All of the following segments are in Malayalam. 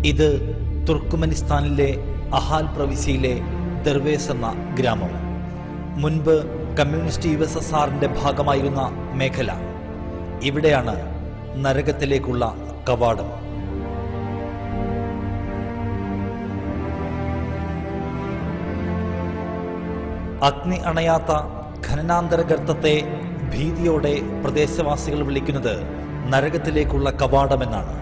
ഇത് തുർക്കുമനിസ്ഥാനിലെ അഹാൽ പ്രവിശ്യയിലെ ദർവേസ് എന്ന ഗ്രാമം മുൻപ് കമ്മ്യൂണിസ്റ്റ് യു എസ് എസ് ആറിന്റെ ഭാഗമായിരുന്ന മേഖല ഇവിടെയാണ് നരകത്തിലേക്കുള്ള കവാടം അഗ്നി അണയാത്ത ഖനനാന്തര ഗർത്തത്തെ ഭീതിയോടെ പ്രദേശവാസികൾ വിളിക്കുന്നത് നരകത്തിലേക്കുള്ള കവാടമെന്നാണ്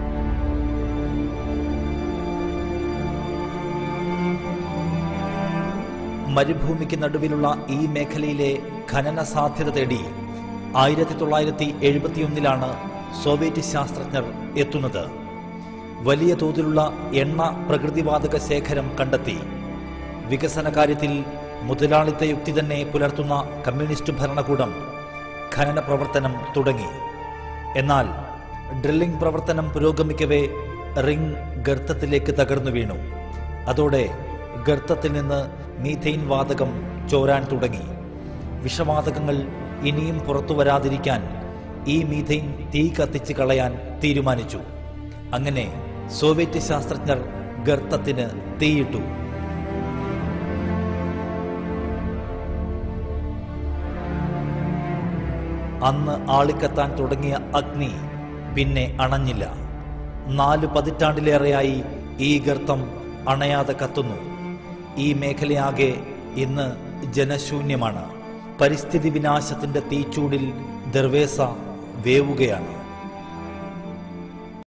മരുഭൂമിക്ക് നടുവിലുള്ള ഈ മേഖലയിലെ ഖനന സാധ്യത തേടി ആയിരത്തി തൊള്ളായിരത്തി എഴുപത്തിയൊന്നിലാണ് സോവിയറ്റ് ശാസ്ത്രജ്ഞർ എത്തുന്നത് വലിയ തോതിലുള്ള എണ്ണ പ്രകൃതിവാതക ശേഖരം കണ്ടെത്തി വികസന കാര്യത്തിൽ മുതലാളിത്ത യുക്തി തന്നെ പുലർത്തുന്ന കമ്മ്യൂണിസ്റ്റ് ഭരണകൂടം ഖനന പ്രവർത്തനം തുടങ്ങി എന്നാൽ ഡ്രില്ലിംഗ് പ്രവർത്തനം പുരോഗമിക്കവേ റിംഗ് ഗർത്തത്തിലേക്ക് തകർന്നു വീണു അതോടെ ഗർത്തത്തിൽ നിന്ന് മീഥെയിൻ വാതകം ചോരാൻ തുടങ്ങി വിഷവാതകങ്ങൾ ഇനിയും പുറത്തു വരാതിരിക്കാൻ ഈ മീഥെയിൻ തീ കത്തിച്ച് കളയാൻ തീരുമാനിച്ചു അങ്ങനെ സോവിയറ്റ് ശാസ്ത്രജ്ഞർ ഗർത്തത്തിന് തീയിട്ടു അന്ന് ആളിക്കത്താൻ തുടങ്ങിയ അഗ്നി പിന്നെ അണഞ്ഞില്ല നാല് പതിറ്റാണ്ടിലേറെയായി ഈ ഗർത്തം അണയാതെ കത്തുന്നു ഈ മേഖലയാകെ ഇന്ന് ജനശൂന്യമാണ് പരിസ്ഥിതി വിനാശത്തിന്റെ തീച്ചൂടിൽ ദർവേസ വേവുകയാണ്